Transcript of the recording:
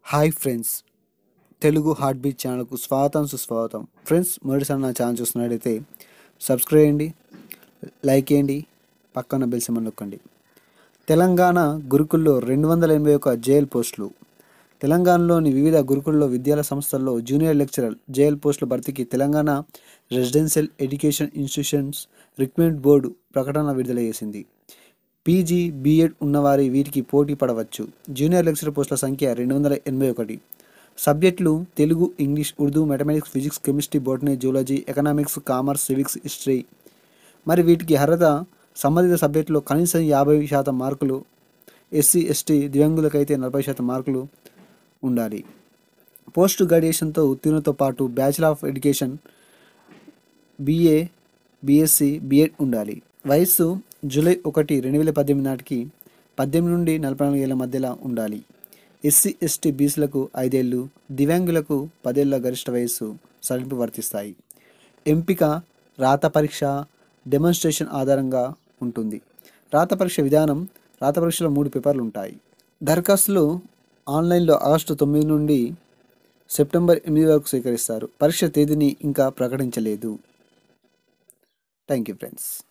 hi friends Telugu heartbeat ఛానల్కు స్వాగతం సుస్వాగతం ఫ్రెండ్స్ మొదటిసారి నా ఛానల్ చూస్తున్నట్టయితే సబ్స్క్రైబ్ చేయండి లైక్ చేయండి పక్కన బెల్ సింబల్ నొక్కండి తెలంగాణ గురుకుల్లో రెండు వందల ఎనభై ఒక జేఎల్ పోస్టులు తెలంగాణలోని వివిధ గురుకుల్లో విద్యాలయ సంస్థల్లో జూనియర్ లెక్చరర్ జేఎల్ పోస్టుల భర్తీకి Telangana residential education institutions recruitment board ప్రకటన విడుదల చేసింది పీజీ బీఎడ్ ఉన్నవారి వీటికి పోటీ పడవచ్చు జూనియర్ లెక్చరర్ పోస్టుల సంఖ్య రెండు వందల ఎనభై ఒకటి సబ్జెక్టులు Telugu English Urdu mathematics physics chemistry botany zoology economics commerce civics history మరి వీటికి అర్హత సంబంధిత సబ్జెక్టులో కనీసం యాభై శాతం మార్కులు ఎస్సీ ఎస్టీ దివ్యాంగులకైతే నలభై శాతం మార్కులు ఉండాలి పోస్ట్ గ్రాడ్యుయేషన్తో ఉత్తీర్ణతో పాటు bachelor of education BA BSc BEd ఉండాలి వయస్సు జూలై ఒకటి రెండు వేల పద్దెనిమిది నాటికి పద్దెనిమిది నుండి నలభై నాలుగు ఏళ్ళ మధ్యలో ఉండాలి ఎస్సీ ఎస్టీ బీసీలకు ఐదేళ్ళు దివ్యాంగులకు పదేళ్ల గరిష్ట వయస్సు సడలింపు వర్తిస్తాయి ఎంపిక రాత పరీక్ష డెమాన్స్ట్రేషన్ ఆధారంగా ఉంటుంది రాత పరీక్ష విధానం రాత పరీక్షలో మూడు పేపర్లు ఉంటాయి దరఖాస్తులు ఆన్లైన్లో ఆగస్టు తొమ్మిది నుండి సెప్టెంబర్ ఎనిమిది వరకు స్వీకరిస్తారు పరీక్ష తేదీని ఇంకా ప్రకటించలేదు థ్యాంక్ యూ ఫ్రెండ్స్